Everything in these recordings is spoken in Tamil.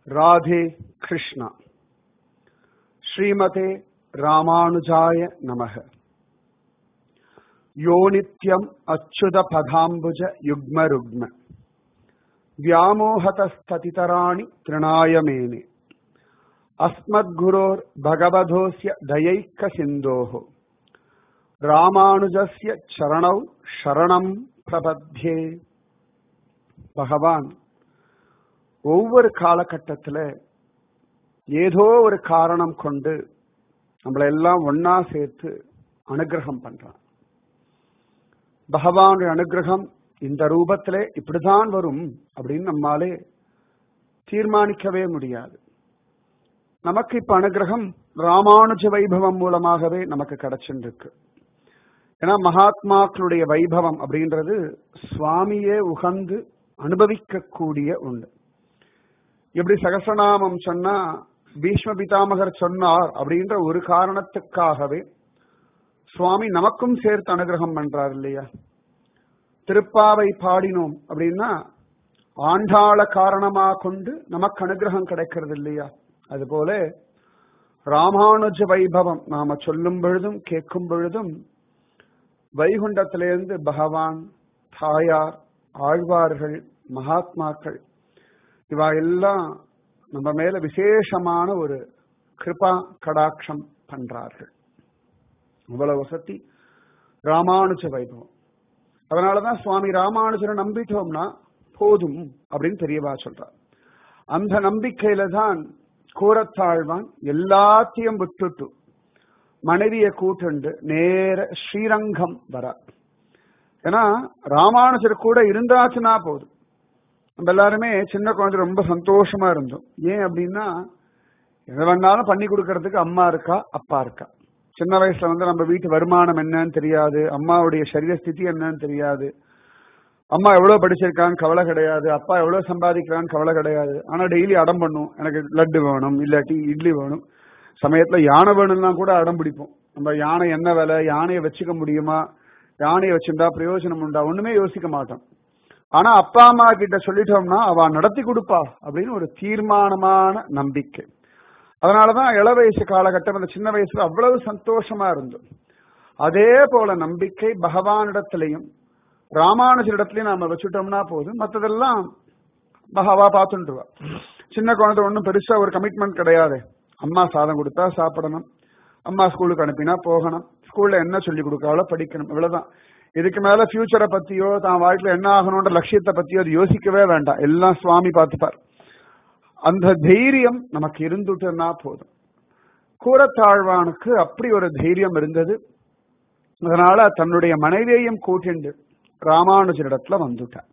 ராதே கிருஷ்ணா ஸ்ரீமதே ராமானுஜாய நமக யோ நித்யம் அச்சுத பதாம்புஜ யுக்ம ருக்ம व्यामोहतस्ततितराणि तृणाय मेने अस्मद्गुरोर्भगवधोऽस्य दयैकसिन्धोः ராமானுஜஸ்ய சரணௌ சரணம் பிரபத்யே பகவான் ஒவ்வொரு காலகட்டத்தில் ஏதோ ஒரு காரணம் கொண்டு நம்மளை எல்லாம் ஒன்னா சேர்த்து அனுகிரகம் பண்றான் பகவானுடைய அனுகிரகம் இந்த ரூபத்திலே இப்படிதான் வரும் அப்படின்னு நம்மாலே தீர்மானிக்கவே முடியாது நமக்கு இப்ப அனுகிரகம் ராமானுஜ வைபவம் மூலமாகவே நமக்கு கிடைச்சிருக்கு ஏன்னா மகாத்மாக்களுடைய வைபவம் அப்படின்றது சுவாமியே உகந்து அனுபவிக்கக்கூடிய ஒன்று எப்படி சகசநாமம் சொன்னா பீஷ்ம பிதாமகர் சொன்னார் அப்படின்ற ஒரு காரணத்துக்காகவே சுவாமி நமக்கும் சேர்த்து அனுகிரகம் பண்றார் இல்லையா திருப்பாவை பாடினோம் அப்படின்னா ஆண்டாள காரணமா கொண்டு நமக்கு அனுகிரகம் கிடைக்கிறது இல்லையா அதுபோல ராமானுஜ வைபவம் நாம சொல்லும் பொழுதும் கேட்கும் பொழுதும் வைகுண்டத்திலிருந்து பகவான் தாயார் ஆழ்வார்கள் மகாத்மாக்கள் இவா எல்லாம் நம்ம மேல விசேஷமான ஒரு கிருபா கடாட்சம் பண்றார்கள் இவ்வளவு வசதி ராமானுஜ வைபவம் அதனாலதான் சுவாமி ராமானுஜரை நம்பிட்டோம்னா போதும் அப்படின்னு தெரியவா சொல்றார் அந்த நம்பிக்கையில தான் கூறத்தாழ்வான் எல்லாத்தையும் விட்டுட்டு மனைவியை கூட்டுண்டு நேர ஸ்ரீரங்கம் வர ஏன்னா ராமானுஜர் கூட இருந்தாச்சுன்னா போதும் நம்ம எல்லாருமே சின்ன குழந்தை ரொம்ப சந்தோஷமா இருந்தோம் ஏன் அப்படின்னா எதை வேணாலும் பண்ணி கொடுக்கறதுக்கு அம்மா இருக்கா அப்பா இருக்கா சின்ன வயசுல வந்து நம்ம வீட்டு வருமானம் என்னன்னு தெரியாது அம்மாவுடைய சரீர ஸ்திதி என்னன்னு தெரியாது அம்மா எவ்வளவு படிச்சிருக்கான்னு கவலை கிடையாது அப்பா எவ்வளவு சம்பாதிக்கிறான்னு கவலை கிடையாது ஆனா டெய்லி அடம் பண்ணும் எனக்கு லட்டு வேணும் இல்லாட்டி இட்லி வேணும் சமயத்துல யானை வேணும்னா கூட அடம் பிடிப்போம் நம்ம யானை என்ன விலை யானையை வச்சுக்க முடியுமா யானையை வச்சிருந்தா பிரயோஜனம் உண்டா ஒண்ணுமே யோசிக்க மாட்டோம் ஆனா அப்பா அம்மா கிட்ட சொல்லிட்டோம்னா அவ நடத்தி கொடுப்பா அப்படின்னு ஒரு தீர்மானமான நம்பிக்கை அதனாலதான் இள வயசு காலகட்டம் அந்த சின்ன வயசுல அவ்வளவு சந்தோஷமா இருந்தோம் அதே போல நம்பிக்கை பகவானிடத்திலையும் ராமானுஜரிடத்திலையும் நாம வச்சுட்டோம்னா போதும் மற்றதெல்லாம் பகவா பார்த்துட்டுருவா சின்ன குழந்தை ஒன்றும் பெருசா ஒரு கமிட்மெண்ட் கிடையாது அம்மா சாதம் கொடுத்தா சாப்பிடணும் அம்மா ஸ்கூலுக்கு அனுப்பினா போகணும் ஸ்கூல்ல என்ன சொல்லி கொடுக்காவளோ படிக்கணும் இவ்வளவுதான் இதுக்கு மேல ஃபியூச்சரை பத்தியோ தான் வாழ்க்கையில என்ன ஆகணும்ன்ற லட்சியத்தை பத்தியோ அது யோசிக்கவே வேண்டாம் எல்லாம் சுவாமி பார்த்துப்பார் அந்த தைரியம் நமக்கு இருந்துட்டுன்னா போதும் கூறத்தாழ்வானுக்கு அப்படி ஒரு தைரியம் இருந்தது அதனால தன்னுடைய மனைவியையும் கூட்டிண்டு ராமானுஜரிடத்துல வந்துட்டார்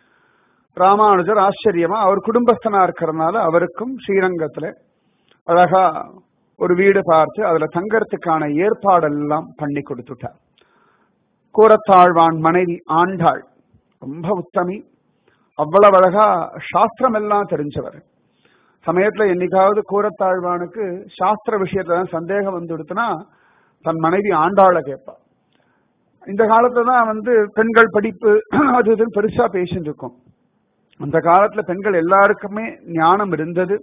ராமானுஜர் ஆச்சரியமா அவர் குடும்பஸ்தனா இருக்கிறதுனால அவருக்கும் ஸ்ரீரங்கத்துல அழகா ஒரு வீடு பார்த்து அதுல தங்கறதுக்கான ஏற்பாடெல்லாம் பண்ணி கொடுத்துட்டார் கூறத்தாழ்வான் மனைவி ஆண்டாள் ரொம்ப உத்தமி அவ்வளவு அழகா சாஸ்திரம் எல்லாம் தெரிஞ்சவர் சமயத்துல என்னைக்காவது கூறத்தாழ்வானுக்கு சாஸ்திர விஷயத்துல தான் சந்தேகம் வந்துடுத்துனா தன் மனைவி ஆண்டாளை கேட்பா இந்த காலத்துல தான் வந்து பெண்கள் படிப்பு அது இதுன்னு பெருசா பேசிட்டு இருக்கோம் அந்த காலத்துல பெண்கள் எல்லாருக்குமே ஞானம் இருந்தது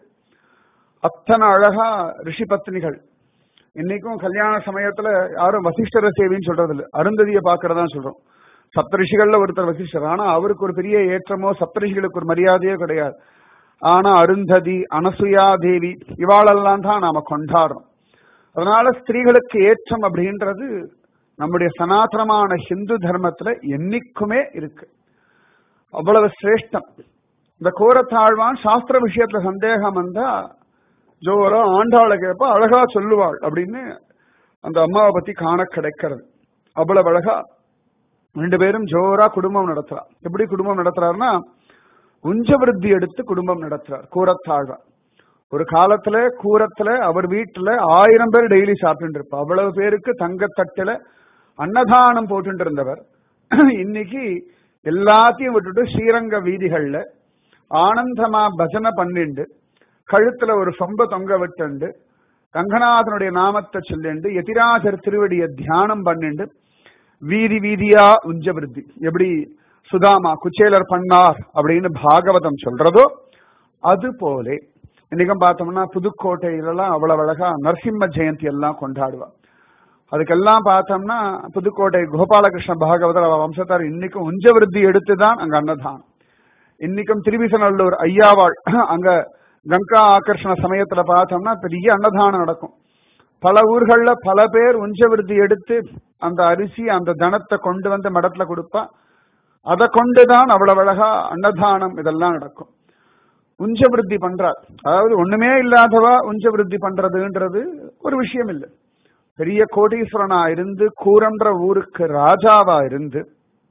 அத்தனை அழகா ரிஷி பத்னிகள் இன்னைக்கும் கல்யாண சமயத்துல யாரும் வசிஷ்டர சேவின்னு சொல்றது இல்லை அருந்ததியை பாக்குறதா சொல்றோம் சப்தரிஷிகள்ல ஒருத்தர் வசிஷ்டர் ஆனா அவருக்கு ஒரு பெரிய ஏற்றமோ சப்தரிஷிகளுக்கு ஒரு மரியாதையோ கிடையாது ஆனா அருந்ததி அனசுயா தேவி இவாளெல்லாம் தான் நாம கொண்டாடுறோம் அதனால ஸ்திரீகளுக்கு ஏற்றம் அப்படின்றது நம்முடைய சனாதனமான ஹிந்து தர்மத்துல என்னைக்குமே இருக்கு அவ்வளவு சிரேஷ்டம் இந்த கோரத்தாழ்வான் சாஸ்திர விஷயத்துல சந்தேகம் வந்தா ஜோரா ஆண்டாளை கேட்பா அழகா சொல்லுவாள் அப்படின்னு அந்த அம்மாவை பத்தி காண கிடைக்கிறது அவ்வளவு அழகா ரெண்டு பேரும் ஜோரா குடும்பம் நடத்துறா எப்படி குடும்பம் நடத்துறாருன்னா உஞ்சவிருத்தி எடுத்து குடும்பம் நடத்துறார் கூரத்தாழ்வார் ஒரு காலத்துல கூரத்துல அவர் வீட்டுல ஆயிரம் பேர் டெய்லி சாப்பிட்டு இருப்பா அவ்வளவு பேருக்கு தங்கத்தட்டுல அன்னதானம் போட்டு இருந்தவர் இன்னைக்கு எல்லாத்தையும் விட்டுட்டு ஸ்ரீரங்க வீதிகள்ல ஆனந்தமா பஜனை பண்ணிண்டு கழுத்துல ஒரு சொம்ப தொங்க விட்டுண்டு ரங்கநாதனுடைய நாமத்தை சொல்லிண்டு எதிராஜர் திருவடிய தியானம் பண்ணிண்டு வீதி வீதியா உஞ்சவிருத்தி எப்படி சுதாமா குச்சேலர் பண்ணார் அப்படின்னு பாகவதம் சொல்றதோ அது போலே இன்னைக்கும் பார்த்தோம்னா புதுக்கோட்டையிலலாம் அவ்வளவு அழகா நரசிம்ம ஜெயந்தி எல்லாம் கொண்டாடுவா அதுக்கெல்லாம் பார்த்தோம்னா புதுக்கோட்டை கோபாலகிருஷ்ண பாகவதர் அவ வம்சத்தார் இன்னைக்கும் உஞ்சவிருத்தி எடுத்துதான் அங்க அன்னதானம் இன்னைக்கும் திருவிசநல்லூர் ஐயாவாள் அங்க கங்கா ஆகர்ஷண சமயத்துல பார்த்தோம்னா பெரிய அன்னதானம் நடக்கும் பல ஊர்கள்ல பல பேர் உஞ்சவிருத்தி எடுத்து அந்த அரிசி அந்த தனத்தை கொண்டு வந்து மடத்துல கொடுப்பா அதை கொண்டுதான் அவ்வளவு அழகா அன்னதானம் இதெல்லாம் நடக்கும் உஞ்சவிருத்தி பண்றார் அதாவது ஒண்ணுமே இல்லாதவா உஞ்சவிருத்தி பண்றதுன்றது ஒரு விஷயம் இல்லை பெரிய கோடீஸ்வரனா இருந்து கூரன்ற ஊருக்கு ராஜாவா இருந்து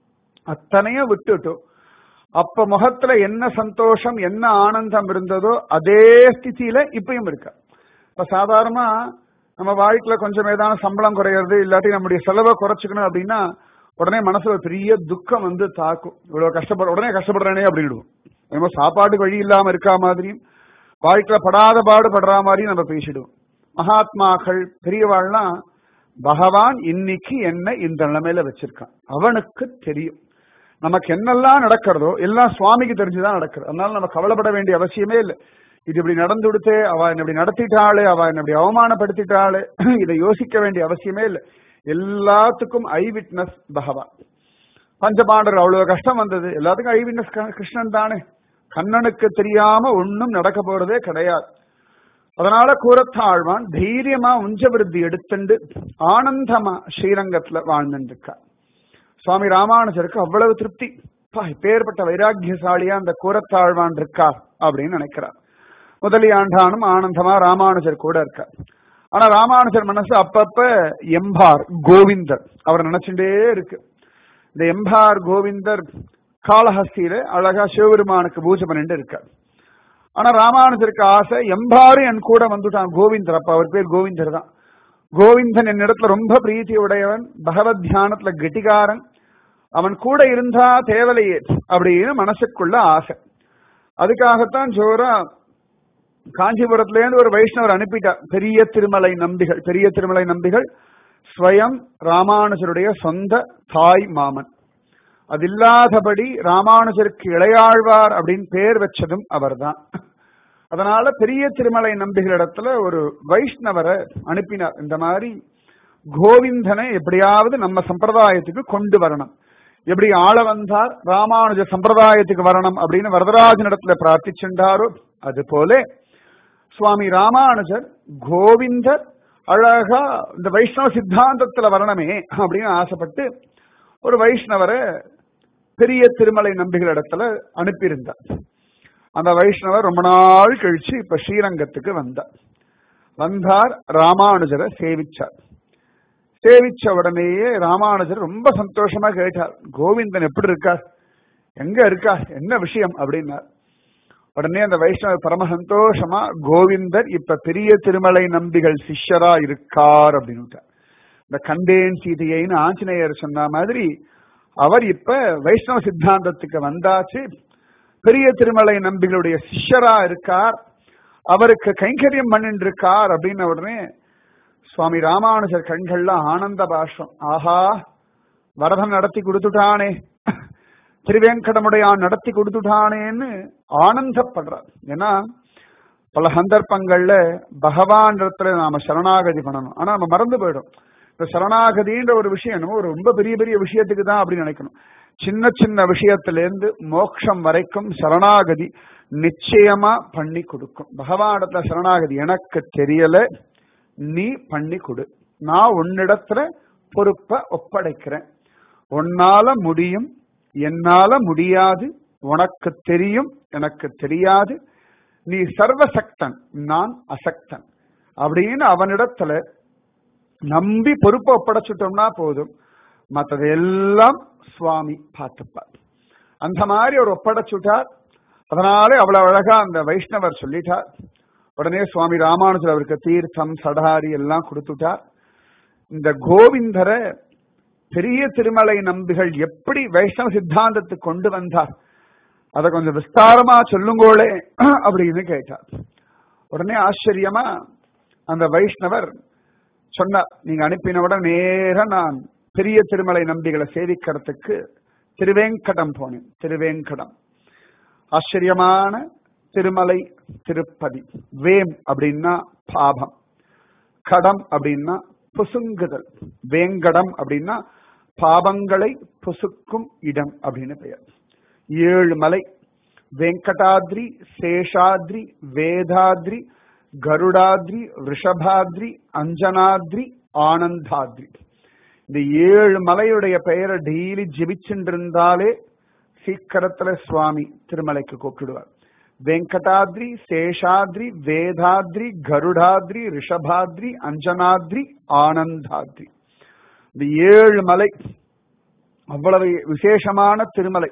அத்தனையும் விட்டுட்டு அப்ப முகத்துல என்ன சந்தோஷம் என்ன ஆனந்தம் இருந்ததோ அதே ஸ்திதியில இப்பயும் இருக்க இப்ப சாதாரணமா நம்ம வாழ்க்கையில கொஞ்சம் ஏதாவது சம்பளம் குறையிறது இல்லாட்டி நம்முடைய செலவை குறைச்சிக்கணும் அப்படின்னா உடனே மனசுல ஒரு பெரிய துக்கம் வந்து தாக்கும் இவ்வளவு கஷ்டப்பட உடனே கஷ்டப்படுறேனே அப்படின்டுவோம் நம்ம சாப்பாடு வழி இல்லாம இருக்கா மாதிரியும் வாழ்க்கையில படாத பாடு படுற மாதிரியும் நம்ம பேசிடுவோம் மகாத்மாக்கள் பெரியவாள்லாம் பகவான் இன்னைக்கு என்ன இந்த நிலைமையில வச்சிருக்கான் அவனுக்கு தெரியும் நமக்கு என்னெல்லாம் நடக்கிறதோ எல்லாம் சுவாமிக்கு தெரிஞ்சுதான் நடக்கிறது அதனால நம்ம கவலைப்பட வேண்டிய அவசியமே இல்லை இது இப்படி நடந்து கொடுத்தே அவ என்ன இப்படி நடத்திட்டாளே அவ என்ன இப்படி அவமானப்படுத்திட்டாளே இதை யோசிக்க வேண்டிய அவசியமே இல்லை எல்லாத்துக்கும் ஐ விட்னஸ் பகவான் பஞ்சபாண்டர் அவ்வளவு கஷ்டம் வந்தது எல்லாத்துக்கும் ஐ விட்னஸ் கிருஷ்ணன் தானே கண்ணனுக்கு தெரியாம ஒன்னும் நடக்க போறதே கிடையாது அதனால கூறத்தாழ்வான் தைரியமா உஞ்சவிருத்தி எடுத்துண்டு ஆனந்தமா ஸ்ரீரங்கத்துல வாழ்ந்துட்டு இருக்கார் சுவாமி ராமானுஜருக்கு அவ்வளவு திருப்தி பேர்பட்ட வைராக்கியசாலியா அந்த கூறத்தாழ்வான் இருக்கார் அப்படின்னு நினைக்கிறார் முதலியாண்டானும் ஆனந்தமா ராமானுஜர் கூட இருக்கார் ஆனா ராமானுஜர் மனசு அப்பப்ப எம்பார் கோவிந்தர் அவர் நினைச்சுட்டே இருக்கு இந்த எம்பார் கோவிந்தர் காளஹஸ்தியில அழகா சிவபெருமானுக்கு பூஜை பண்ணிட்டு இருக்கார் ஆனா ராமானுஜருக்கு ஆசை எம்பாரு என் கூட வந்துட்டான் கோவிந்தர் அப்ப அவர் பேர் கோவிந்தர் தான் கோவிந்தன் என்னிடத்துல ரொம்ப பிரீத்தி உடையவன் பகவத் தியானத்துல கெட்டிகாரன் அவன் கூட இருந்தா தேவலையே அப்படின்னு மனசுக்குள்ள ஆசை அதுக்காகத்தான் ஜோரா காஞ்சிபுரத்துல இருந்து ஒரு வைஷ்ணவர் அனுப்பிட்டார் பெரிய திருமலை நம்பிகள் பெரிய திருமலை நம்பிகள் ஸ்வயம் ராமானுஜருடைய சொந்த தாய் மாமன் அது இல்லாதபடி ராமானுஜருக்கு இளையாழ்வார் அப்படின்னு பேர் வச்சதும் அவர்தான் அதனால பெரிய திருமலை நம்பிகளிடத்துல ஒரு வைஷ்ணவரை அனுப்பினார் இந்த மாதிரி கோவிந்தனை எப்படியாவது நம்ம சம்பிரதாயத்துக்கு கொண்டு வரணும் எப்படி ஆள வந்தார் ராமானுஜ சம்பிரதாயத்துக்கு வரணும் அப்படின்னு வரதராஜன் இடத்துல பிரார்த்திச்சுட்டாரோ அது போல சுவாமி ராமானுஜர் கோவிந்தர் அழகா இந்த வைஷ்ணவ சித்தாந்தத்துல வரணுமே அப்படின்னு ஆசைப்பட்டு ஒரு வைஷ்ணவரை பெரிய திருமலை நம்பிகள் இடத்துல அனுப்பியிருந்தார் அந்த வைஷ்ணவர் ரொம்ப நாள் கழிச்சு இப்ப ஸ்ரீரங்கத்துக்கு வந்தார் வந்தார் ராமானுஜரை சேவிச்சார் சேவிச்ச உடனேயே ராமானுஜர் ரொம்ப சந்தோஷமா கேட்டார் கோவிந்தன் எப்படி இருக்கார் எங்க இருக்கார் என்ன விஷயம் அப்படின்னார் உடனே அந்த வைஷ்ணவர் பரம சந்தோஷமா கோவிந்தர் இப்ப பெரிய திருமலை நம்பிகள் சிஷ்யரா இருக்கார் அப்படின்னு இந்த கண்டேன் சீதையின்னு ஆஞ்சநேயர் சொன்ன மாதிரி அவர் இப்ப வைஷ்ணவ சித்தாந்தத்துக்கு வந்தாச்சு பெரிய திருமலை நம்பிகளுடைய சிஷ்யரா இருக்கார் அவருக்கு கைங்கரியம் பண்ணிட்டு இருக்கார் அப்படின்னு உடனே சுவாமி ராமானுஜர் கண்கள்ல ஆனந்த பாஷம் ஆஹா வரதன் நடத்தி கொடுத்துட்டானே திருவேங்கடமுடையான் நடத்தி கொடுத்துட்டானேன்னு ஆனந்தப்படுறார் ஏன்னா பல சந்தர்ப்பங்கள்ல பகவான் இடத்துல நாம சரணாகதி பண்ணணும் ஆனா நம்ம மறந்து போயிடும் இந்த சரணாகதின்ற ஒரு விஷயம் என்னமோ ஒரு ரொம்ப பெரிய பெரிய விஷயத்துக்கு தான் அப்படின்னு நினைக்கணும் சின்ன சின்ன விஷயத்திலேருந்து மோட்சம் வரைக்கும் சரணாகதி நிச்சயமா பண்ணி கொடுக்கும் பகவானிடத்துல சரணாகதி எனக்கு தெரியல நீ பண்ணி கொடு நான் உன்னிடத்துல பொறுப்ப ஒப்படைக்கிறேன் உன்னால முடியும் என்னால முடியாது உனக்கு தெரியும் எனக்கு தெரியாது நீ சர்வசக்தன் நான் அசக்தன் அப்படின்னு அவனிடத்துல நம்பி பொறுப்பை ஒப்படைச்சிட்டோம்னா போதும் மற்றது எல்லாம் சுவாமி பார்த்துப்பார் அந்த மாதிரி அவர் ஒப்படைச்சுட்டார் அதனாலே அவ்வளவு அழகா அந்த வைஷ்ணவர் சொல்லிட்டார் உடனே சுவாமி ராமானுஜர் அவருக்கு தீர்த்தம் சடாரி எல்லாம் கொடுத்துட்டார் இந்த கோவிந்தரை பெரிய திருமலை நம்பிகள் எப்படி வைஷ்ணவ சித்தாந்தத்துக்கு கொண்டு வந்தார் அதை கொஞ்சம் விஸ்தாரமா சொல்லுங்கோளே அப்படின்னு கேட்டார் உடனே ஆச்சரியமா அந்த வைஷ்ணவர் சொன்னார் நீங்க அனுப்பினவுடன் நேர நான் பெரிய திருமலை நம்பிகளை சேவிக்கிறதுக்கு திருவேங்கடம் போனேன் திருவேங்கடம் ஆச்சரியமான திருமலை திருப்பதி வேம் அப்படின்னா பாபம் கடம் அப்படின்னா பொசுங்குதல் வேங்கடம் அப்படின்னா பாபங்களை பொசுக்கும் இடம் அப்படின்னு பெயர் ஏழு மலை வெங்கடாத்ரி சேஷாத்ரி வேதாத்ரி கருடாத்ரி ரிஷபாத்ரி அஞ்சனாத்ரி ஆனந்தாத்ரி இந்த ஏழு மலையுடைய பெயரை டெய்லி ஜெபிச்சுட்டு இருந்தாலே சீக்கிரத்துல சுவாமி திருமலைக்கு கூப்பிடுவார் வெங்கடாத்ரி சேஷாத்ரி வேதாத்ரி கருடாத்ரி ரிஷபாத்ரி அஞ்சனாத்ரி ஆனந்தாத்ரி இந்த ஏழு மலை அவ்வளவு விசேஷமான திருமலை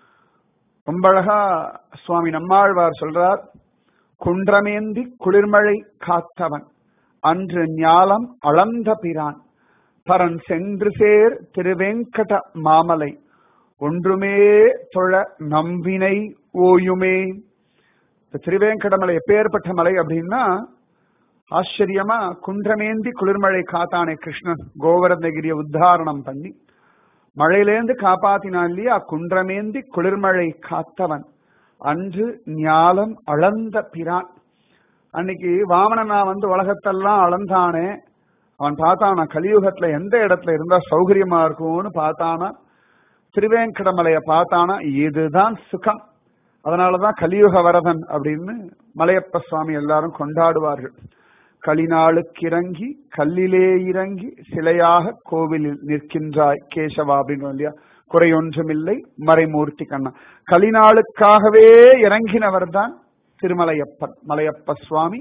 ரொம்ப அழகா சுவாமி நம்மாழ்வார் சொல்றார் குன்றமேந்தி குளிர்மழை காத்தவன் அன்று ஞாலம் அளந்த பிரான் பரன் சென்று சேர் திருவெங்கட மாமலை ஒன்றுமே தொழ நம்பினை ஓயுமே இந்த திருவேங்கடமலை எப்பேற்பட்ட மலை அப்படின்னா ஆச்சரியமா குன்றமேந்தி குளிர்மழை காத்தானே கிருஷ்ணன் கோவரந்தகிரிய உத்தாரணம் பண்ணி மழையிலேந்து காப்பாத்தினான் இல்லையா குன்றமேந்தி குளிர்மழை காத்தவன் அன்று ஞாலம் அளந்த பிரான் அன்னைக்கு வாமனனா வந்து உலகத்தெல்லாம் அளந்தானே அவன் பார்த்தானா கலியுகத்துல எந்த இடத்துல இருந்தா சௌகரியமா இருக்கும்னு பார்த்தானா திருவேங்கடமலைய பார்த்தானா இதுதான் சுகம் அதனாலதான் கலியுக வரதன் அப்படின்னு மலையப்ப சுவாமி எல்லாரும் கொண்டாடுவார்கள் களிநாளுக்கிறங்கி கல்லிலே இறங்கி சிலையாக கோவிலில் நிற்கின்றாய் கேசவா அப்படின்னு இல்லையா குறையொன்றுமில்லை மறைமூர்த்தி கண்ணா களிநாளுக்காகவே இறங்கினவர் தான் திருமலையப்பன் மலையப்ப சுவாமி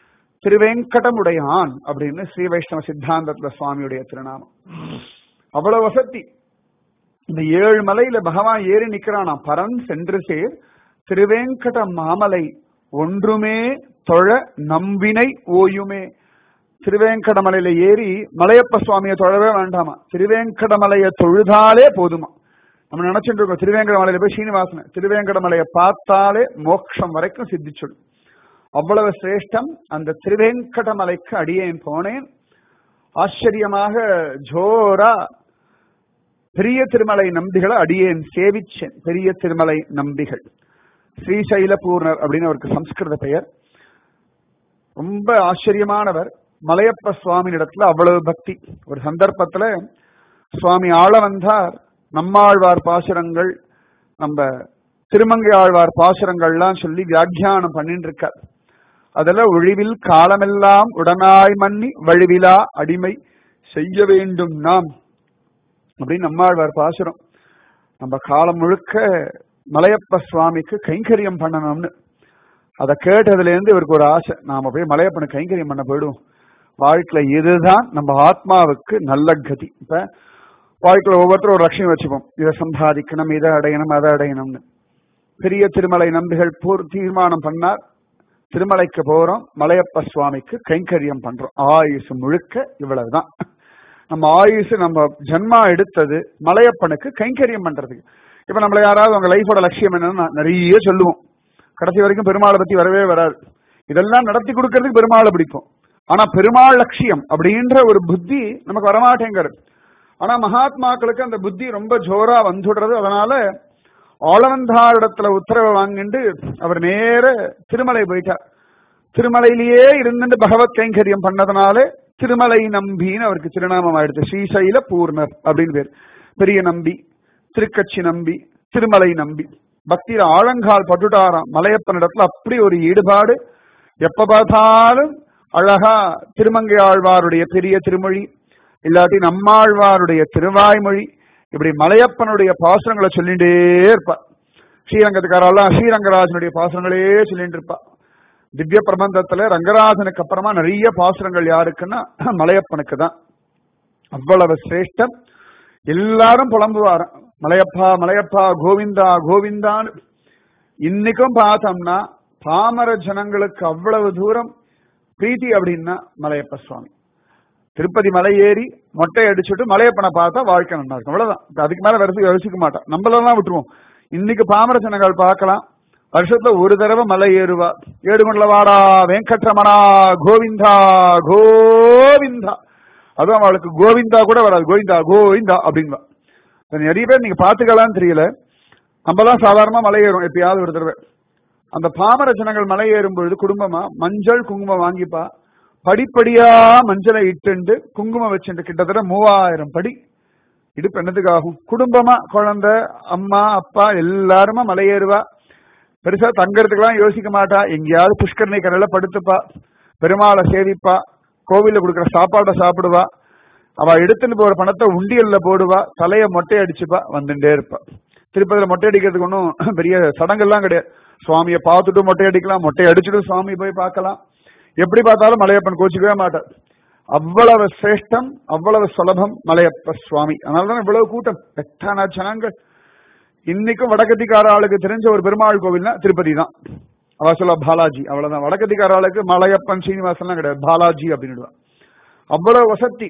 திருவேங்கடமுடையான் அப்படின்னு ஸ்ரீ வைஷ்ணவ சித்தாந்தத்துல சுவாமியுடைய திருநாமம் அவ்வளவு வசதி இந்த ஏழு மலையில பகவான் ஏறி நிக்கிறானா பரன் சென்று சேர் திருவேங்கட மாமலை ஒன்றுமே தொழ நம்பினை ஓயுமே திருவேங்கடமலையில ஏறி மலையப்ப சுவாமியை தொழவே வேண்டாமா திருவேங்கடமலையை தொழுதாலே போதுமா நம்ம நினைச்சிட்டு இருக்கோம் திருவேங்கடமலையில போய் சீனிவாசன திருவேங்கடமலையை பார்த்தாலே மோட்சம் வரைக்கும் சித்திச்சுடும் அவ்வளவு சிரேஷ்டம் அந்த திருவேங்கடமலைக்கு அடியேன் போனேன் ஆச்சரியமாக ஜோரா பெரிய திருமலை நம்பிகளை அடியேன் சேவிச்சேன் பெரிய திருமலை நம்பிகள் ஸ்ரீசைல பூர்ணர் அப்படின்னு அவருக்கு சம்ஸ்கிருத பெயர் ரொம்ப ஆச்சரியமானவர் மலையப்ப சுவாமி இடத்துல அவ்வளவு பக்தி ஒரு சந்தர்ப்பத்துல சுவாமி ஆள வந்தார் நம்மாழ்வார் பாசுரங்கள் நம்ம திருமங்கை ஆழ்வார் பாசுரங்கள்லாம் சொல்லி வியாக்கியானம் பண்ணிட்டு இருக்கார் அதுல ஒழிவில் காலமெல்லாம் உடனாய் மன்னி வழிவிலா அடிமை செய்ய வேண்டும் நாம் அப்படின்னு நம்மாழ்வார் பாசுரம் நம்ம காலம் முழுக்க மலையப்ப சுவாமிக்கு கைங்கரியம் பண்ணணும்னு அதை கேட்டதுல இருந்து இவருக்கு ஒரு ஆசை நாம போய் மலையப்பனை கைங்கரியம் பண்ண போயிடுவோம் வாழ்க்கையில இதுதான் நம்ம ஆத்மாவுக்கு நல்ல கதி இப்ப வாழ்க்கையில ஒவ்வொருத்தரும் ஒரு லட்சியம் வச்சுப்போம் இதை சம்பாதிக்கணும் இதை அடையணும் அதை அடையணும்னு பெரிய திருமலை நம்பிகள் பூர் தீர்மானம் பண்ணார் திருமலைக்கு போறோம் மலையப்ப சுவாமிக்கு கைங்கரியம் பண்றோம் ஆயுசு முழுக்க இவ்வளவுதான் நம்ம ஆயுசு நம்ம ஜன்மா எடுத்தது மலையப்பனுக்கு கைங்கரியம் பண்றதுக்கு இப்ப நம்மள யாராவது உங்க லைஃபோட லட்சியம் என்னன்னு நிறைய சொல்லுவோம் கடைசி வரைக்கும் பெருமாளை பத்தி வரவே வராது இதெல்லாம் நடத்தி கொடுக்கறதுக்கு பெருமாளை பிடிக்கும் ஆனா பெருமாள் லட்சியம் அப்படின்ற ஒரு புத்தி நமக்கு வரமாட்டேங்கிறது ஆனா மகாத்மாக்களுக்கு அந்த புத்தி ரொம்ப ஜோரா வந்துடுறது அதனால ஆளவந்தாரிடத்துல உத்தரவை வாங்கிட்டு அவர் நேர திருமலை போயிட்டார் திருமலையிலேயே இருந்துட்டு பகவத் கைங்கரியம் பண்ணதுனால திருமலை நம்பின்னு அவருக்கு திருநாமம் ஆயிடுச்சு ஸ்ரீசைல பூர்ணர் அப்படின்னு பேர் பெரிய நம்பி திருக்கட்சி நம்பி திருமலை நம்பி பக்தியில ஆழங்கால் பட்டுட்டாராம் மலையப்பன் இடத்துல அப்படி ஒரு ஈடுபாடு எப்ப பார்த்தாலும் அழகா திருமங்கை ஆழ்வாருடைய பெரிய திருமொழி இல்லாட்டி நம்மாழ்வாருடைய திருவாய்மொழி இப்படி மலையப்பனுடைய பாசுரங்களை சொல்லிட்டே இருப்பா ஸ்ரீரங்கத்துக்காரெல்லாம் ஸ்ரீரங்கராஜனுடைய பாசுரங்களே சொல்லிட்டு இருப்பா திவ்ய பிரபந்தத்துல ரங்கராஜனுக்கு அப்புறமா நிறைய பாசுரங்கள் யாருக்குன்னா மலையப்பனுக்கு தான் அவ்வளவு சிரேஷ்டம் எல்லாரும் புலம்புவார் மலையப்பா மலையப்பா கோவிந்தா கோவிந்தான்னு இன்னைக்கும் பார்த்தோம்னா பாமர ஜனங்களுக்கு அவ்வளவு தூரம் பிரீத்தி அப்படின்னா மலையப்ப சுவாமி திருப்பதி மலை ஏறி மொட்டை அடிச்சுட்டு மலையப்பனை பார்த்தா வாழ்க்கை நல்லா இருக்கும் அவ்வளவுதான் அதுக்கு மேல வருஷம் யோசிக்க மாட்டான் நம்மளெல்லாம் விட்டுருவோம் இன்னைக்கு பாமர ஜனங்கள் பார்க்கலாம் வருஷத்துல ஒரு தடவை மலை ஏறுவா ஏடுமண்டல வாடா வெங்கட்ரமணா கோவிந்தா கோவிந்தா அதுவும் அவளுக்கு கோவிந்தா கூட வராது கோவிந்தா கோவிந்தா அப்படின்பா நிறைய பேர் நீங்க பாத்துக்கலாம்னு தெரியல நம்மலாம் சாதாரணமா மலை ஏறும் எப்பயாவது ஒரு தடவை அந்த பாமர ஜனங்கள் மலை ஏறும் பொழுது குடும்பமா மஞ்சள் குங்குமம் வாங்கிப்பா படிப்படியா மஞ்சளை இட்டுண்டு குங்குமம் வச்சுட்டு கிட்டத்தட்ட மூவாயிரம் படி இடுப்பு என்னதுக்காகும் குடும்பமா குழந்தை அம்மா அப்பா எல்லாருமா மலையேறுவா பெருசா தங்கறதுக்கெல்லாம் யோசிக்க மாட்டா எங்கேயாவது புஷ்கரணி கரையில படுத்துப்பா பெருமாளை சேவிப்பா கோவில்ல கொடுக்குற சாப்பாடை சாப்பிடுவா அவ எடுத்துட்டு போற பணத்தை உண்டியல்ல போடுவா தலைய மொட்டை அடிச்சுப்பா வந்துட்டே இருப்பா திருப்பதியில மொட்டை அடிக்கிறதுக்கு ஒன்றும் பெரிய சடங்கெல்லாம் கிடையாது சுவாமியை பார்த்துட்டு மொட்டை அடிக்கலாம் மொட்டை அடிச்சுட்டு சுவாமி போய் பார்க்கலாம் எப்படி பார்த்தாலும் மலையப்பன் கோச்சிக்கவே மாட்டார் அவ்வளவு சிரேஷ்டம் அவ்வளவு சுலபம் மலையப்ப சுவாமி அதனாலதான் இவ்வளவு கூட்டம் எட்டான ஜனங்கள் இன்னைக்கும் வடக்கத்திக்கார ஆளுக்கு தெரிஞ்ச ஒரு பெருமாள் கோவில்னா திருப்பதி தான் அவ சொல்ல பாலாஜி அவ்வளவுதான் வடக்கத்திக்கார ஆளுக்கு மலையப்பன் சீனிவாசன்லாம் கிடையாது பாலாஜி அப்படின்னு அவ்வளவு வசதி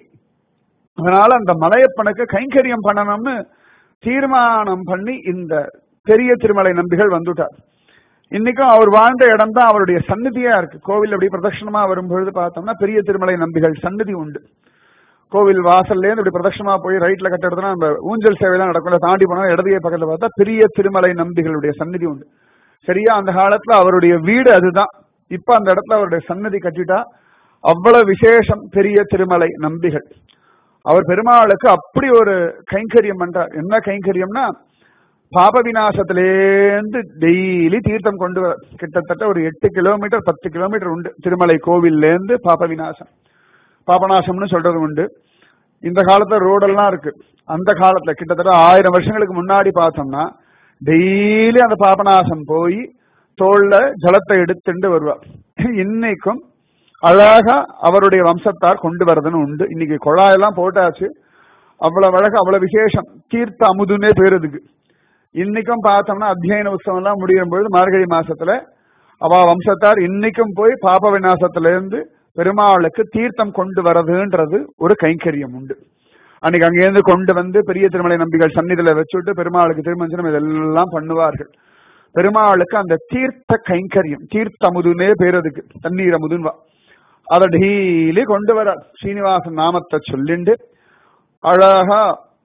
அதனால அந்த மலையப்பனுக்கு கைங்கரியம் பண்ணணும்னு தீர்மானம் பண்ணி இந்த பெரிய திருமலை நம்பிகள் வந்துட்டார் இன்னைக்கும் அவர் வாழ்ந்த இடம் தான் அவருடைய சந்நிதியா இருக்கு கோவில் அப்படி பிரதட்சணமா வரும்பொழுது பார்த்தோம்னா பெரிய திருமலை நம்பிகள் சந்நிதி உண்டு கோவில் வாசல்ல இருந்து இப்படி பிரதட்சணமா போய் ரைட்ல கட்ட இடத்துல அந்த ஊஞ்சல் சேவை தான் நடக்கும் தாண்டி போனா இடதுகை பக்கத்துல பார்த்தா பெரிய திருமலை நம்பிகளுடைய சந்நிதி உண்டு சரியா அந்த காலத்துல அவருடைய வீடு அதுதான் இப்ப அந்த இடத்துல அவருடைய சன்னதி கட்டிட்டா அவ்வளவு விசேஷம் பெரிய திருமலை நம்பிகள் அவர் பெருமாளுக்கு அப்படி ஒரு கைங்கரியம் பண்றார் என்ன கைங்கரியம்னா பாப விநாசத்திலேருந்து டெய்லி தீர்த்தம் கொண்டு வர கிட்டத்தட்ட ஒரு எட்டு கிலோமீட்டர் பத்து கிலோமீட்டர் உண்டு திருமலை கோவில்லேருந்து பாப விநாசம் பாபநாசம்னு சொல்றது உண்டு இந்த காலத்துல ரோடெல்லாம் இருக்கு அந்த காலத்துல கிட்டத்தட்ட ஆயிரம் வருஷங்களுக்கு முன்னாடி பார்த்தோம்னா டெய்லி அந்த பாபநாசம் போய் தோல்ல ஜலத்தை எடுத்துட்டு வருவா இன்னைக்கும் அழகா அவருடைய வம்சத்தார் கொண்டு வரதுன்னு உண்டு இன்னைக்கு குழாயெல்லாம் போட்டாச்சு அவ்வளவு அழகா அவ்வளவு விசேஷம் தீர்த்த அமுதுன்னே பேர் இதுக்கு இன்னைக்கும் பார்த்தோம்னா அத்தியன உற்சவம் எல்லாம் முடியும் பொழுது மார்கழி மாசத்துல அவ வம்சத்தார் இன்னைக்கும் போய் பாப விநாசத்துல இருந்து பெருமாளுக்கு தீர்த்தம் கொண்டு வரதுன்றது ஒரு கைங்கரியம் உண்டு அன்னைக்கு அங்கேருந்து கொண்டு வந்து பெரிய திருமலை நம்பிகள் சந்நிதியில வச்சுட்டு பெருமாளுக்கு திருமஞ்சனம் இதெல்லாம் பண்ணுவார்கள் பெருமாளுக்கு அந்த தீர்த்த கைங்கரியம் தீர்த்த அமுதுன்னே பேர் அதுக்கு தண்ணீர் அமுதுன்வா அதை டெய்லி கொண்டு வர ஸ்ரீனிவாசன் நாமத்தை சொல்லிண்டு அழகா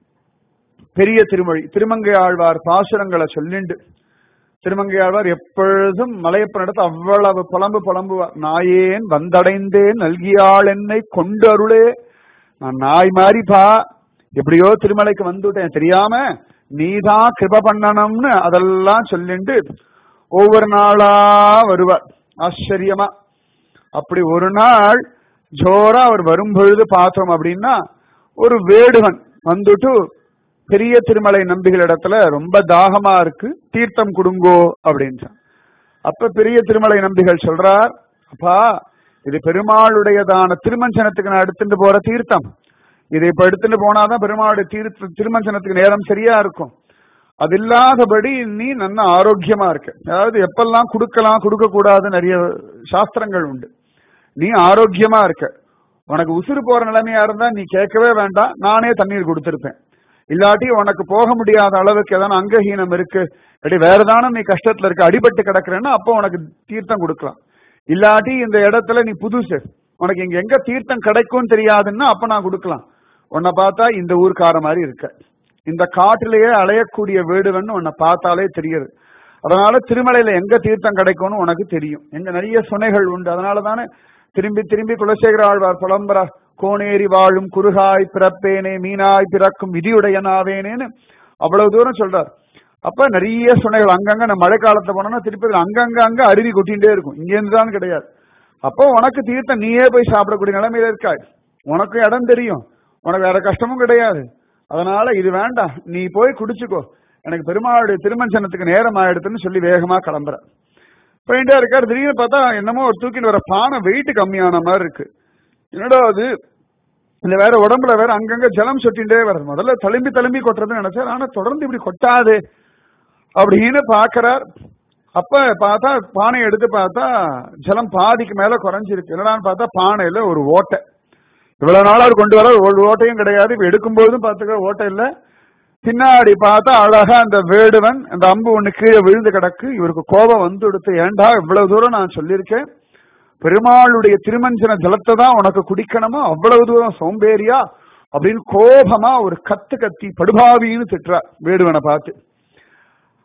பெரிய திருமொழி திருமங்கை ஆழ்வார் பாசுரங்களை சொல்லிண்டு திருமங்கை ஆழ்வார் எப்பொழுதும் மலையப்பன் இடத்து அவ்வளவு புலம்பு புலம்புவார் நாயேன் வந்தடைந்தேன் நல்கியாள் என்னை கொண்டு அருளே நான் நாய் மாறிப்பா எப்படியோ திருமலைக்கு வந்துட்டேன் தெரியாம நீதான் கிருப பண்ணணும்னு அதெல்லாம் சொல்லிண்டு ஒவ்வொரு நாளா வருவார் ஆச்சரியமா அப்படி ஒரு நாள் ஜோரா அவர் வரும்பொழுது பார்த்தோம் அப்படின்னா ஒரு வேடுவன் வந்துட்டு பெரிய திருமலை நம்பிகள் இடத்துல ரொம்ப தாகமா இருக்கு தீர்த்தம் கொடுங்கோ அப்படின்றான் அப்ப பெரிய திருமலை நம்பிகள் சொல்றார் அப்பா இது பெருமாளுடையதான திருமஞ்சனத்துக்கு நான் எடுத்துட்டு போற தீர்த்தம் இதை இப்ப எடுத்துட்டு போனாதான் பெருமாளுடைய தீர்த்த திருமஞ்சனத்துக்கு நேரம் சரியா இருக்கும் அது இல்லாதபடி நீ நல்ல ஆரோக்கியமா இருக்க அதாவது எப்பெல்லாம் கொடுக்கலாம் கொடுக்க கூடாது நிறைய சாஸ்திரங்கள் உண்டு நீ ஆரோக்கியமா இருக்க உனக்கு உசுறு போற நிலைமையா இருந்தா நீ கேட்கவே வேண்டாம் நானே தண்ணீர் கொடுத்திருப்பேன் இல்லாட்டி உனக்கு போக முடியாத அளவுக்கு ஏதாவது அங்கஹீனம் இருக்கு இல்லாட்டி வேற தானே நீ கஷ்டத்துல இருக்க அடிபட்டு கிடக்குறேன்னா அப்போ உனக்கு தீர்த்தம் கொடுக்கலாம் இல்லாட்டி இந்த இடத்துல நீ புதுசு உனக்கு இங்க எங்க தீர்த்தம் கிடைக்கும் தெரியாதுன்னா அப்ப நான் கொடுக்கலாம் உன்னை பார்த்தா இந்த ஊர்க்கார மாதிரி இருக்க இந்த காட்டிலேயே அலையக்கூடிய வீடுவன்னு உன்னை பார்த்தாலே தெரியுது அதனால திருமலையில எங்க தீர்த்தம் கிடைக்கும்னு உனக்கு தெரியும் எங்க நிறைய சுனைகள் உண்டு அதனால தானே திரும்பி திரும்பி குலசேகர ஆழ்வார் புலம்புறா கோணேரி வாழும் குறுகாய் பிறப்பேனே மீனாய் பிறக்கும் விதியுடையனாவேனேன்னு அவ்வளவு தூரம் சொல்றார் அப்ப நிறைய சுனைகள் அங்கங்க நம்ம மழை காலத்துல போனோம்னா திருப்பதி அங்கங்க அங்க அருவி கொட்டிகிட்டே இருக்கும் இங்க இருந்துதான் கிடையாது அப்போ உனக்கு தீர்த்தம் நீயே போய் சாப்பிடக்கூடிய நிலைமையில இருக்காய் உனக்கு இடம் தெரியும் உனக்கு வேற கஷ்டமும் கிடையாது அதனால இது வேண்டாம் நீ போய் குடிச்சுக்கோ எனக்கு பெருமாளுடைய திருமஞ்சனத்துக்கு நேரம் ஆயிடுதுன்னு சொல்லி வேகமா கிளம்புற போயிட்டே இருக்காரு திடீர்னு பார்த்தா என்னமோ ஒரு தூக்கிட்டு வர பானை வெயிட் கம்மியான மாதிரி இருக்கு என்னடா அது இல்ல வேற உடம்புல வேற அங்கங்க ஜலம் சொட்டின்றே வருது முதல்ல தழும்பி தழும்பி கொட்டுறதுன்னு நினைச்சார் ஆனா தொடர்ந்து இப்படி கொட்டாது அப்படின்னு பாக்குறார் அப்ப பார்த்தா பானையை எடுத்து பார்த்தா ஜலம் பாதிக்கு மேல குறைஞ்சிருக்கு என்னடான்னு பார்த்தா பானையில ஒரு ஓட்டை இவ்வளவு நாளா அவர் கொண்டு வர ஒரு ஓட்டையும் கிடையாது இப்ப எடுக்கும்போதும் பார்த்துக்க ஓட்டை இல்ல பின்னாடி பார்த்தா அழகா அந்த வேடுவன் அந்த அம்பு ஒண்ணு கீழே விழுந்து கிடக்கு இவருக்கு கோபம் வந்து எடுத்து ஏண்டா இவ்வளவு தூரம் நான் சொல்லியிருக்கேன் பெருமாளுடைய திருமஞ்சன ஜலத்தை தான் உனக்கு குடிக்கணுமா அவ்வளவு தூரம் சோம்பேறியா அப்படின்னு கோபமா ஒரு கத்து கத்தி படுபாவின்னு திட்டுறா வேடுவனை பார்த்து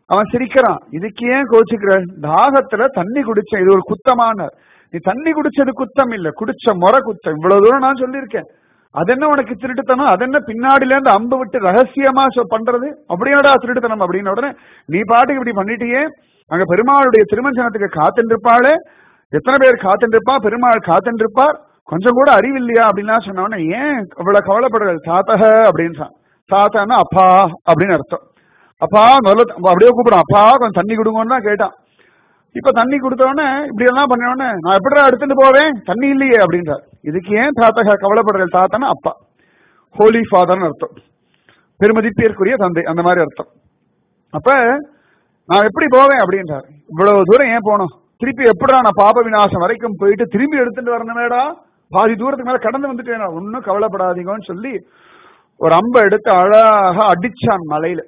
அவன் சிரிக்கிறான் இதுக்கு ஏன் கோச்சுக்கிற தாகத்துல தண்ணி குடிச்சேன் இது ஒரு குத்தமான நீ தண்ணி குடிச்சது குத்தம் இல்ல குடிச்ச முறை குத்தம் இவ்வளவு தூரம் நான் சொல்லியிருக்கேன் அது என்ன உனக்கு திருட்டுத்தனம் அது என்ன பின்னாடில இருந்து அம்பு விட்டு ரகசியமா சொ- பண்றது அப்படியாடா திருட்டுத்தனம் அப்படின்னு உடனே நீ பாட்டுக்கு இப்படி பண்ணிட்டியே அங்க பெருமாளுடைய திருமஞ்சனத்துக்கு காத்துருப்பாளே எத்தனை பேர் காத்துருப்பா பெருமாள் காத்துருப்பார் கொஞ்சம் கூட அறிவில்லையா அப்படின்லாம் சொன்ன உடனே ஏன் இவ்வளவு கவலைப்படுறது தாத்தக அப்படின்னு தாத்தான்னா அப்பா அப்படின்னு அர்த்தம் அப்பா முதல்ல த- அப்படியே கூப்பிடும் அப்பா கொஞ்சம் தண்ணி கொடுங்கன்னு தான் கேட்டான் இப்ப தண்ணி கொடுத்தவொடனே இப்படி எல்லாம் பண்ண உடனே நான் எப்படிடா எடுத்துட்டு போவேன் தண்ணி இல்லையே அப்படின்றார் இதுக்கு ஏன் தாத்தா கவலைப்படுறது தாத்தான்னா அப்பா ஹோலி ஃபாதர்னு அர்த்தம் பெருமதிப்பிற்குரிய தந்தை அந்த மாதிரி அர்த்தம் அப்ப நான் எப்படி போவேன் அப்படின்றார் இவ்வளவு தூரம் ஏன் போனோம் திருப்பி எப்படிடா நான் பாப விநாசம் வரைக்கும் போயிட்டு திரும்பி எடுத்துட்டு வரணுமேடா பாதி தூரத்துக்கு மேல கடந்து வந்துட்டேன் ஒன்னும் கவலைப்படாதீங்கன்னு சொல்லி ஒரு அம்பை எடுத்து அழகா அடிச்சான் மலையில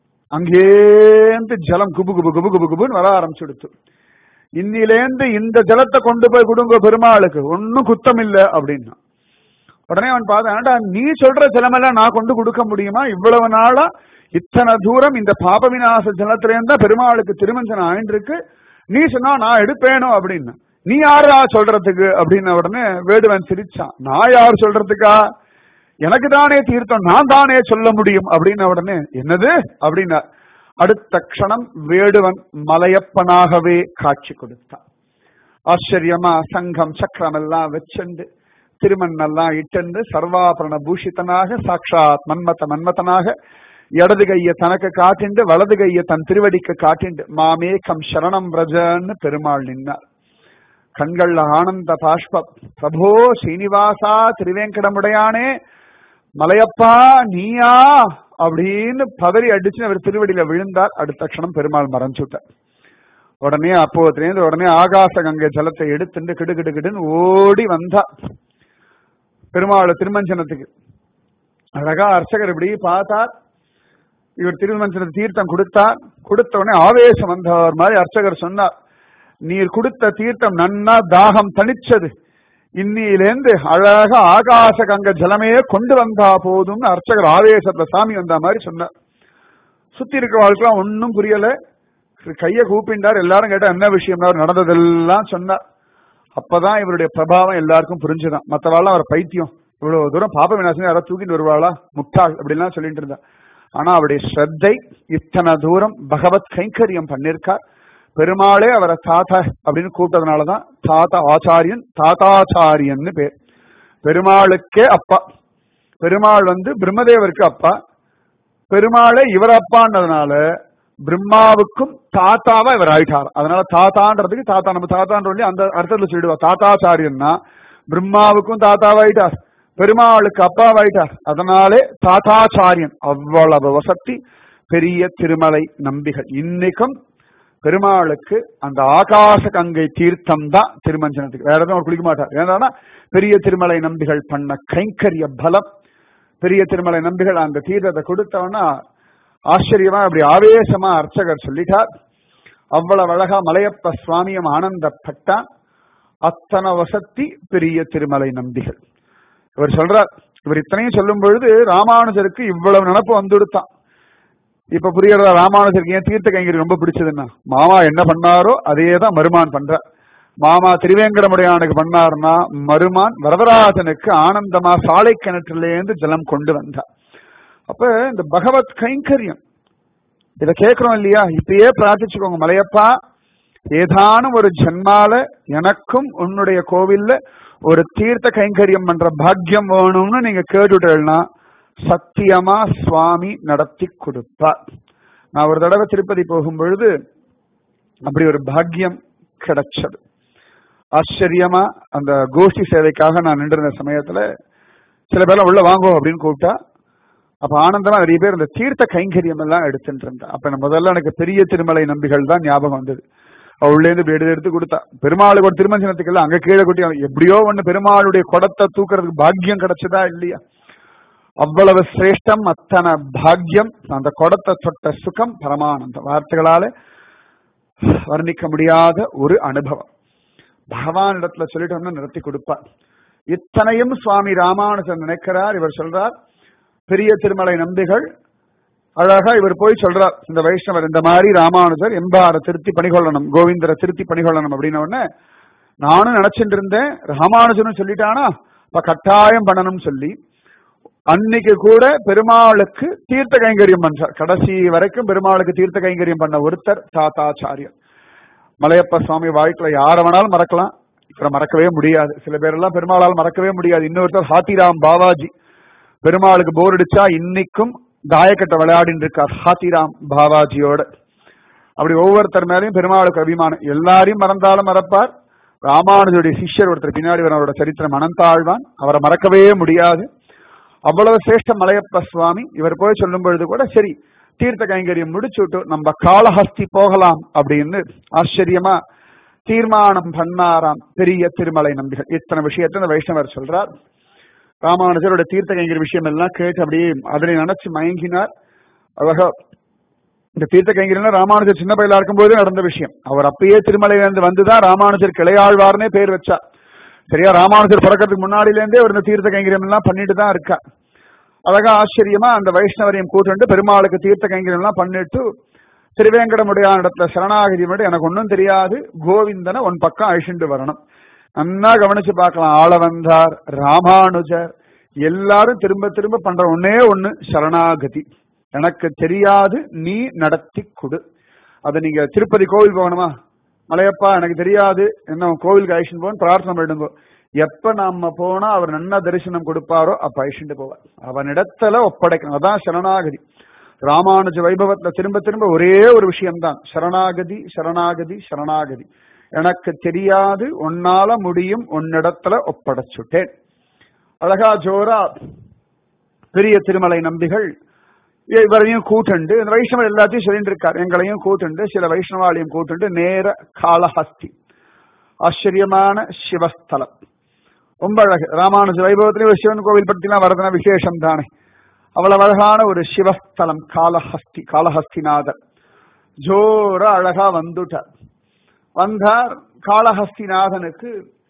அங்கேந்து ஜலம் குபு குபு குபு குபு குபுன்னு வர ஆரம்பிச்சுடுத்து இன்னிலேந்து இந்த ஜலத்தை கொண்டு போய் கொடுங்க பெருமாளுக்கு ஒன்னும் குத்தம் இல்ல அப்படின்னா உடனே அவன் பார்த்தான் "ஏன்டா, நீ சொல்ற ஜலமெல்லாம் நான் கொண்டு கொடுக்க முடியுமா இவ்வளவு நாளா இத்தனை தூரம் இந்த பாப விநாச ஜலத்துல இருந்தா பெருமாளுக்கு திருமஞ்சனம் ஆயின்றிருக்கு நீ சொன்னா நான் எடுப்பேனோ அப்படின்னு நீ யாரா சொல்றதுக்கு அப்படின்ன உடனே வேடுவன் சிரிச்சான் நான் யார் சொல்றதுக்கா எனக்கு தானே தீர்த்தம் நான் தானே சொல்ல முடியும் அப்படின்ன உடனே என்னது அப்படின்னா அடுத்த க்ஷணம் வேடுவன் மலையப்பனாகவே காட்சி கொடுத்தான் ஆச்சரியமா சங்கம் சக்கரம் எல்லாம் வச்சுண்டு திருமண்ணெல்லாம் இட்டென்று சர்வாபரண பூஷிதனாக சாட்சாத் மன்மத மன்மதனாக இடது கைய தனக்கு காட்டிண்டு வலது கைய தன் திருவடிக்கு காட்டிண்டு மாமேகம் சரணம் ரஜன்னு பெருமாள் நின்னார் கண்கள்ல ஆனந்த பாஷ்பம் பிரபோ ஸ்ரீனிவாசா திருவேங்கடமுடையானே மலையப்பா நீயா அப்படின்னு பதறி அடிச்சு அவர் திருவடியில விழுந்தார் அடுத்த க்ஷணம் பெருமாள் மறைஞ்சுட்டார் உடனே அப்போதுலேருந்து உடனே ஆகாச கங்கை ஜலத்தை எடுத்துட்டு கிடு கிடு கிடுன்னு ஓடி வந்தா பெருமாள் திருமஞ்சனத்துக்கு அழகா அர்ச்சகர் இப்படி பார்த்தார் இவர் திருமஞ்சன தீர்த்தம் கொடுத்தார் கொடுத்த உடனே ஆவேசம் வந்தவர் மாதிரி அர்ச்சகர் சொன்னார் நீர் கொடுத்த தீர்த்தம் நன்னா தாகம் தணிச்சது இன்னிலேந்து அழகா ஆகாச கங்க ஜலமே கொண்டு வந்தா போதும்னு அர்ச்சகர் ஆவேசத்துல சாமி வந்த மாதிரி சொன்னார் சுத்தி இருக்கிறவர்களுக்கெல்லாம் ஒன்னும் புரியல கைய கூப்பிண்டார் எல்லாரும் கேட்டா என்ன விஷயம் நடந்ததெல்லாம் சொன்னார் அப்பதான் இவருடைய பிரபாவம் எல்லாருக்கும் புரிஞ்சுதான் மத்தவாள்லாம் அவர் பைத்தியம் இவ்வளவு தூரம் பாப விநாசம் யாராவது தூக்கிட்டு வருவாளா முட்டாள் அப்படிலாம் சொல்லிட்டு இருந்தா ஆனா அவருடைய ஸ்ரத்தை இத்தனை தூரம் பகவத் கைங்கரியம் பண்ணிருக்கார் பெருமாளே அவரை தாத்தா அப்படின்னு கூப்பிட்டதுனாலதான் தாத்தா ஆச்சாரியன் தாத்தாச்சாரியன்னு பேர் பெருமாளுக்கே அப்பா பெருமாள் வந்து பிரம்மதேவருக்கு அப்பா பெருமாளே இவர் அப்பான்றதுனால பிரம்மாவுக்கும் தாத்தாவா இவர் ஆயிட்டார் அதனால தாத்தான்றதுக்கு தாத்தா நம்ம தாத்தான்ற சொல்லி அந்த அர்த்தத்துல சொல்லிடுவா தாத்தாச்சாரியன்னா பிரம்மாவுக்கும் தாத்தாவாயிட்டார் பெருமாளுக்கு அப்பாவாயிட்டார் அதனாலே தாத்தாச்சாரியன் அவ்வளவு வசத்தி பெரிய திருமலை நம்பிகள் இன்னைக்கும் பெருமாளுக்கு அந்த ஆகாச கங்கை தீர்த்தம் தான் திருமஞ்சனத்துக்கு வேற எதுவும் அவர் குளிக்க மாட்டார் ஏன்னா பெரிய திருமலை நம்பிகள் பண்ண கைங்கரிய பலம் பெரிய திருமலை நம்பிகள் அந்த தீர்த்தத்தை கொடுத்தவனா ஆச்சரியமா அப்படி ஆவேசமா அர்ச்சகர் சொல்லிட்டார் அவ்வளவு அழகா மலையப்ப சுவாமியம் ஆனந்தப்பட்டான் அத்தனை வசத்தி பெரிய திருமலை நம்பிகள் இவர் சொல்றார் இவர் இத்தனையும் சொல்லும் பொழுது ராமானுஜருக்கு இவ்வளவு நினப்பு வந்துடுத்தான் இப்ப புரியறதா ராமானுஜருக்கு ஏன் தீர்த்த கைங்கரி ரொம்ப பிடிச்சதுன்னா மாமா என்ன பண்ணாரோ அதே தான் மருமான் பண்ற மாமா திருவேங்கடமுடையானுக்கு பண்ணாருன்னா மருமான் வரதராஜனுக்கு ஆனந்தமா சாலை கிணற்றிலேருந்து ஜலம் கொண்டு வந்தார் அப்ப இந்த பகவத் கைங்கரியம் இத கேட்கிறோம் இல்லையா இப்பயே பிரார்த்திச்சுக்கோங்க மலையப்பா ஏதானும் ஒரு ஜென்மால எனக்கும் உன்னுடைய கோவில்ல ஒரு தீர்த்த கைங்கரியம் பண்ற பாக்கியம் வேணும்னு நீங்க கேட்டுட்டேன்னா சத்தியமா சுவாமி நடத்தி கொடுப்பார் நான் ஒரு தடவை திருப்பதி போகும் பொழுது அப்படி ஒரு பாக்கியம் கிடைச்சது ஆச்சரியமா அந்த கோஷ்டி சேவைக்காக நான் நின்றிருந்த சமயத்துல சில பேர்லாம் உள்ள வாங்கோ அப்படின்னு கூப்பிட்டா அப்ப ஆனந்தமா நிறைய பேர் இந்த தீர்த்த கைங்கரியம் எல்லாம் எடுத்துட்டு இருந்தா அப்ப நான் முதல்ல எனக்கு பெரிய திருமலை நம்பிகள் தான் ஞாபகம் வந்தது அவள்லேருந்து இப்படி எடுத்து எடுத்து கொடுத்தா பெருமாளுக்கு ஒரு திருமஞ்சனத்துக்கு எல்லாம் அங்க கீழே கொட்டி அவன் எப்படியோ ஒண்ணு பெருமாளுடைய குடத்தை தூக்குறதுக்கு பாக்கியம் கிடைச்சதா இல்லையா அவ்வளவு சிரேஷ்டம் அத்தனை பாக்கியம் அந்த குடத்தை தொட்ட சுகம் பரமானந்தம் வார்த்தைகளால வர்ணிக்க முடியாத ஒரு அனுபவம் பகவான் இடத்துல சொல்லிட்டோம்னா நடத்தி கொடுப்பார் இத்தனையும் சுவாமி ராமானுஜன் நினைக்கிறார் இவர் சொல்றார் பெரிய திருமலை நம்பிகள் அழகா இவர் போய் சொல்றார் இந்த வைஷ்ணவர் இந்த மாதிரி ராமானுஜர் எம்பார திருத்தி பணிகொள்ளணும் கோவிந்தரை திருத்தி பணிகொள்ளணும் அப்படின்ன உடனே நானும் நினைச்சிட்டு இருந்தேன் ராமானுஜனும் சொல்லிட்டானா இப்ப கட்டாயம் பண்ணணும்னு சொல்லி அன்னைக்கு கூட பெருமாளுக்கு தீர்த்த கைங்கரியம் பண்றார் கடைசி வரைக்கும் பெருமாளுக்கு தீர்த்த கைங்கரியம் பண்ண ஒருத்தர் தாத்தாச்சாரியர் மலையப்ப சுவாமி வாழ்க்கையில யார வேணாலும் மறக்கலாம் இவரை மறக்கவே முடியாது சில பேரெல்லாம் பெருமாளால் மறக்கவே முடியாது இன்னொருத்தர் ஹாத்திராம் பாவாஜி பெருமாளுக்கு போர் அடிச்சா இன்னைக்கும் தாயக்கட்டை விளையாடிட்டு இருக்கார் ஹாத்திராம் பாவாஜியோட அப்படி ஒவ்வொருத்தர் மேலையும் பெருமாளுக்கு அபிமானம் எல்லாரையும் மறந்தாலும் மறப்பார் ராமானுஜருடைய சிஷ்யர் ஒருத்தர் பின்னாடி வர அவரோட சரித்திரம் அனந்தாழ்வான் அவரை மறக்கவே முடியாது அவ்வளவு சிரேஷ்ட மலையப்ப சுவாமி இவர் போய் சொல்லும் பொழுது கூட சரி தீர்த்த கைங்கரியம் முடிச்சுட்டு நம்ம காளஹஸ்தி போகலாம் அப்படின்னு ஆச்சரியமா தீர்மானம் பண்ணாராம் பெரிய திருமலை நம்பிகள் இத்தனை விஷயத்தை இந்த வைஷ்ணவர் சொல்றார் ராமானுஜரோட தீர்த்த கைங்கரிய விஷயம் எல்லாம் கேட்டு அப்படியே அதனை நினைச்சு மயங்கினார் அழகா இந்த தீர்த்த கைங்கரியம் ராமானுஜர் சின்ன பையலா இருக்கும்போது நடந்த விஷயம் அவர் அப்பயே திருமலையிலிருந்து வந்துதான் ராமானுஜர் கிளையாழ்வார்னே பேர் வச்சார் சரியா ராமானுஜர் பிறக்கிறதுக்கு முன்னாடில இருந்தே அவர் இந்த தீர்த்த கைங்கரியம் எல்லாம் பண்ணிட்டு தான் இருக்கா அழகா ஆச்சரியமா அந்த வைஷ்ணவரையும் கூட்டு பெருமாளுக்கு தீர்த்த கைங்கரியம் எல்லாம் பண்ணிட்டு திருவேங்கடமுடையான இடத்துல சரணாகதி மட்டும் எனக்கு ஒன்றும் தெரியாது கோவிந்தனை உன் பக்கம் அழிச்சுட்டு வரணும் நன்னா கவனிச்சு பார்க்கலாம் ஆளவந்தார் ராமானுஜர் எல்லாரும் திரும்ப திரும்ப பண்ற ஒன்னே ஒண்ணு சரணாகதி எனக்கு தெரியாது நீ நடத்தி கொடு அதை நீங்க திருப்பதி கோவில் போகணுமா மலையப்பா எனக்கு தெரியாது என்ன கோவிலுக்கு அழிச்சுட்டு போகணும் பிரார்த்தனை பண்ணிடுங்க எப்ப நாம போனா அவர் நன்னா தரிசனம் கொடுப்பாரோ அப்ப அழிச்சுட்டு போவார் அவனிடத்துல ஒப்படைக்கணும் அதான் சரணாகதி ராமானுஜ வைபவத்துல திரும்ப திரும்ப ஒரே ஒரு விஷயம்தான் சரணாகதி சரணாகதி சரணாகதி எனக்கு தெரியாது உன்னால முடியும் உன்னிடத்துல ஒப்படைச்சுட்டேன் அழகா ஜோரா பெரிய திருமலை நம்பிகள் இவரையும் கூட்டுண்டு இந்த வைஷ்ணவர் எல்லாத்தையும் சொல்லிட்டு இருக்கார் எங்களையும் கூட்டுண்டு சில வைஷ்ணவாலையும் கூட்டுண்டு நேர காலஹஸ்தி ஆச்சரியமான சிவஸ்தலம் ரொம்ப அழகு ராமானுஜ வைபவத்திலேயே ஒரு சிவன் கோவில் பற்றிலாம் வரதுன விசேஷம் தானே அவ்வளவு அழகான ஒரு சிவஸ்தலம் காலஹஸ்தி காலஹஸ்திநாதர் ஜோர அழகா வந்துட்டார் வந்தார் காளஹஸ்திநாதனுக்கு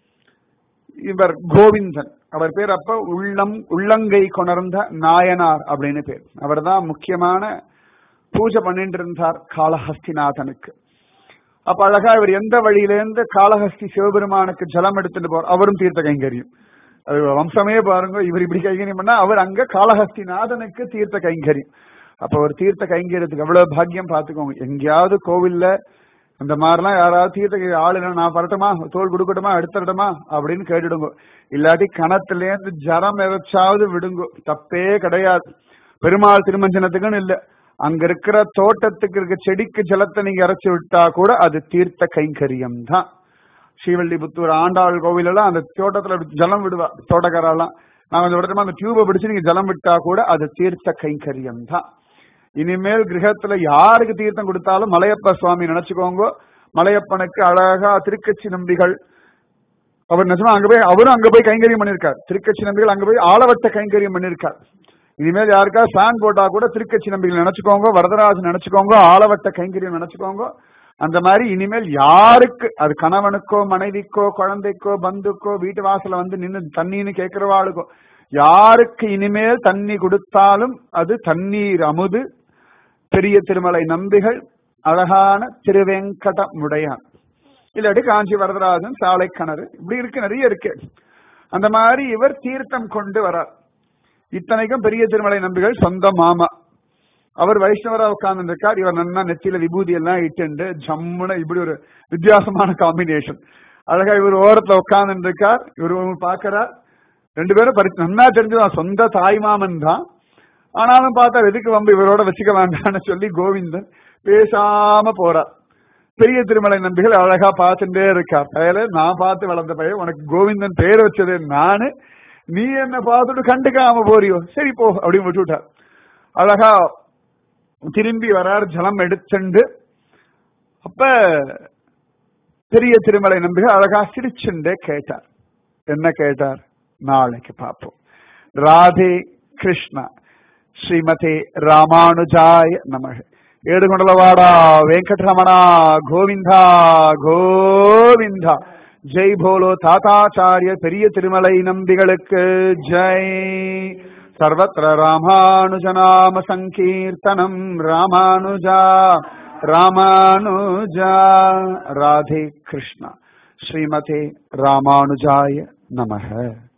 இவர் கோவிந்தன் அவர் பேர் அப்ப உள்ளம் உள்ளங்கை கொணர்ந்த நாயனார் அப்படின்னு பேர் அவர் தான் முக்கியமான பூஜை பண்ணிட்டு இருந்தார் காளஹஸ்திநாதனுக்கு அப்ப அழகா இவர் எந்த வழியிலேருந்து காளஹஸ்தி சிவபெருமானுக்கு ஜலம் எடுத்துட்டு போறார் அவரும் தீர்த்த கைங்கரியம் அது வம்சமே பாருங்க இவர் இப்படி கைங்கரியம் பண்ணா அவர் அங்க காளஹஸ்திநாதனுக்கு தீர்த்த கைங்கரியம் அப்ப ஒரு தீர்த்த கைங்கரியத்துக்கு எவ்வளவு பாக்கியம் பார்த்துக்கோங்க எங்கேயாவது கோவில்ல இந்த மாதிரிலாம் யாராவது தீர்த்த ஆளுங்க நான் வரட்டுமா தோல் கொடுக்கட்டுமா எடுத்துடட்டுமா அப்படின்னு கேட்டுடுங்க இல்லாட்டி கணத்துல இருந்து ஜரம் எதாச்சாவது விடுங்க தப்பே கிடையாது பெருமாள் திருமஞ்சனத்துக்குன்னு இல்ல அங்க இருக்கிற தோட்டத்துக்கு இருக்க செடிக்கு ஜலத்தை நீங்க இறைச்சி விட்டா கூட அது தீர்த்த கைங்கரியம் தான் ஸ்ரீவல்லிபுத்தூர் ஆண்டாள் கோவில் எல்லாம் அந்த தோட்டத்துல ஜலம் விடுவா தோட்டக்காரெல்லாம் நான் கொஞ்சம் விடட்டுமா அந்த டியூபை பிடிச்சு நீங்க ஜலம் விட்டா கூட அது தீர்த்த கைங்கரியம் தான் இனிமேல் கிரகத்துல யாருக்கு தீர்த்தம் கொடுத்தாலும் மலையப்ப சுவாமி நினைச்சுக்கோங்க மலையப்பனுக்கு அழகா திருக்கட்சி நம்பிகள் அவர் நிஜமா அங்க போய் அவரும் அங்க போய் கைங்கரியம் பண்ணிருக்கார் திருக்கட்சி நம்பிகள் அங்க போய் ஆளவட்ட கைங்கரியம் பண்ணிருக்கார் இனிமேல் யாருக்கா ஃபேன் போட்டா கூட திருக்கட்சி நம்பிகள் நினைச்சுக்கோங்க வரதராஜன் நினைச்சுக்கோங்க ஆளவட்ட கைங்கரியம் நினைச்சுக்கோங்க அந்த மாதிரி இனிமேல் யாருக்கு அது கணவனுக்கோ மனைவிக்கோ குழந்தைக்கோ பந்துக்கோ வீட்டு வாசல வந்து நின்று தண்ணின்னு கேட்கிறவாளுக்கோ யாருக்கு இனிமேல் தண்ணி கொடுத்தாலும் அது தண்ணீர் அமுது பெரிய திருமலை நம்பிகள் அழகான திருவெங்கட முடையான் இல்லாட்டி காஞ்சி வரதராஜன் சாலை கிணறு இப்படி இருக்கு நிறைய இருக்கு அந்த மாதிரி இவர் தீர்த்தம் கொண்டு வரார் இத்தனைக்கும் பெரிய திருமலை நம்பிகள் சொந்த மாமா அவர் வைஷ்ணவரா உட்கார்ந்து இருக்கார் இவர் நன்னா நெத்தியில விபூதி எல்லாம் இட்டுண்டு ஜம்முன இப்படி ஒரு வித்தியாசமான காம்பினேஷன் அழகா இவர் ஓரத்துல உட்கார்ந்து இருக்கார் இவர் பாக்குறார் ரெண்டு பேரும் பரி நன்னா தெரிஞ்சுதான் சொந்த தாய்மாமன் தான் ஆனாலும் பார்த்தா எதுக்கு வம்பு இவரோட வச்சுக்க வேண்டாம்னு சொல்லி கோவிந்தன் பேசாம போறார் பெரிய திருமலை நம்பிகள் அழகா பார்த்துட்டே இருக்கார் பயல நான் பார்த்து வளர்ந்த பையன் உனக்கு கோவிந்தன் பேர் வச்சது நானு நீ என்ன பார்த்துட்டு கண்டுக்காம போறியோ சரி போ அப்படின்னு விட்டுவிட்டார் அழகா திரும்பி வரார் ஜலம் எடுத்துண்டு அப்ப பெரிய திருமலை நம்பிகள் அழகா சிரிச்சுண்டே கேட்டார் என்ன கேட்டார் நாளைக்கு பார்ப்போம் ராதே கிருஷ்ணா ஸ்ரீமதி ராமானுஜாய நமக ஏடுகொண்டலவாடா வெங்கட்ரமணா கோவிந்தா கோவிந்தா ஜெய் போலோ தாத்தாச்சாரிய பெரிய திருமலை நம்பிகளுக்கு ஜெய் सर्वत्र रामानुजनाम सङ्कीर्तनम् रामानुजा रामानुजा राधे कृष्ण श्रीमते रामानुजाय नमः